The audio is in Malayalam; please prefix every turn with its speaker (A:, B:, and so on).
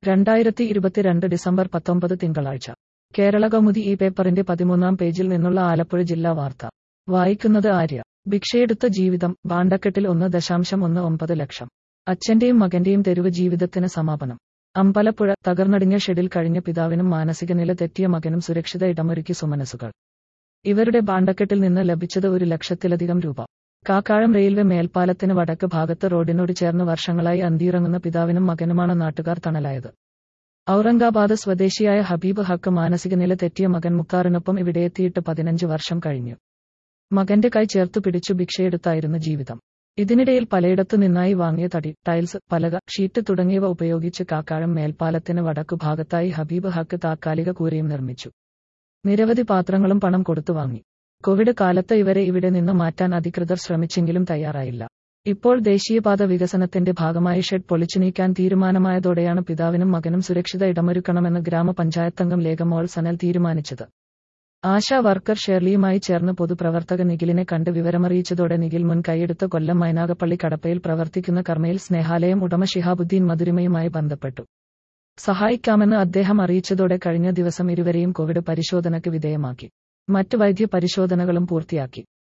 A: രണ്ടായിരത്തി ഇരുപത്തിരണ്ട് ഡിസംബർ പത്തൊമ്പത് തിങ്കളാഴ്ച കേരള കൗമുദി ഈ പേപ്പറിന്റെ പതിമൂന്നാം പേജിൽ നിന്നുള്ള ആലപ്പുഴ ജില്ലാ വാർത്ത വായിക്കുന്നത് ആര്യ ഭിക്ഷയെടുത്ത ജീവിതം ബാണ്ടക്കെട്ടിൽ ഒന്ന് ദശാംശം ഒന്ന് ഒമ്പത് ലക്ഷം അച്ഛന്റെയും മകന്റെയും തെരുവ് ജീവിതത്തിന് സമാപനം അമ്പലപ്പുഴ തകർന്നടിഞ്ഞ ഷെഡിൽ കഴിഞ്ഞ പിതാവിനും മാനസിക നില തെറ്റിയ മകനും സുരക്ഷിത ഇടമൊരുക്കി സുമനസുകൾ ഇവരുടെ ബാണ്ടക്കെട്ടിൽ നിന്ന് ലഭിച്ചത് ഒരു ലക്ഷത്തിലധികം രൂപ കാക്കാഴം റെയിൽവേ മേൽപ്പാലത്തിന് വടക്ക് ഭാഗത്ത് റോഡിനോട് ചേർന്ന് വർഷങ്ങളായി അന്തിയിറങ്ങുന്ന പിതാവിനും മകനുമാണ് നാട്ടുകാർ തണലായത് ഔറംഗാബാദ് സ്വദേശിയായ ഹബീബ് ഹക്ക് മാനസിക നില തെറ്റിയ മകൻ മുക്താറിനൊപ്പം ഇവിടെയെത്തിയിട്ട് പതിനഞ്ച് വർഷം കഴിഞ്ഞു മകന്റെ കൈ ചേർത്തു പിടിച്ചു ഭിക്ഷയെടുത്തായിരുന്നു ജീവിതം ഇതിനിടയിൽ പലയിടത്തു നിന്നായി വാങ്ങിയ തടി ടൈൽസ് പലക ഷീറ്റ് തുടങ്ങിയവ ഉപയോഗിച്ച് കാക്കാഴം മേൽപ്പാലത്തിന് വടക്കു ഭാഗത്തായി ഹബീബ് ഹക്ക് താത്കാലിക കൂരയും നിർമ്മിച്ചു നിരവധി പാത്രങ്ങളും പണം കൊടുത്തു വാങ്ങി കോവിഡ് കാലത്ത് ഇവരെ ഇവിടെ നിന്ന് മാറ്റാൻ അധികൃതർ ശ്രമിച്ചെങ്കിലും തയ്യാറായില്ല ഇപ്പോൾ ദേശീയപാത വികസനത്തിന്റെ ഭാഗമായി ഷെഡ് പൊളിച്ചു നീക്കാൻ തീരുമാനമായതോടെയാണ് പിതാവിനും മകനും സുരക്ഷിത ഇടമൊരുക്കണമെന്ന് ഗ്രാമപഞ്ചായത്തംഗം ലേഖമോൾ സനൽ തീരുമാനിച്ചത് ആശാ വർക്കർ ഷേർലിയുമായി ചേർന്ന് പൊതുപ്രവർത്തക നിഖിലിനെ കണ്ട് വിവരമറിയിച്ചതോടെ നിഖിൽ മുൻ കൈയെടുത്ത കൊല്ലം മൈനാഗപ്പള്ളി കടപ്പയിൽ പ്രവർത്തിക്കുന്ന കർമ്മയിൽ സ്നേഹാലയം ഉടമ ഷിഹാബുദ്ദീൻ മധുരിമയുമായി ബന്ധപ്പെട്ടു സഹായിക്കാമെന്ന് അദ്ദേഹം അറിയിച്ചതോടെ കഴിഞ്ഞ ദിവസം ഇരുവരെയും കോവിഡ് പരിശോധനയ്ക്ക് വിധേയമാക്കി മറ്റ് വൈദ്യ പരിശോധനകളും പൂർത്തിയാക്കി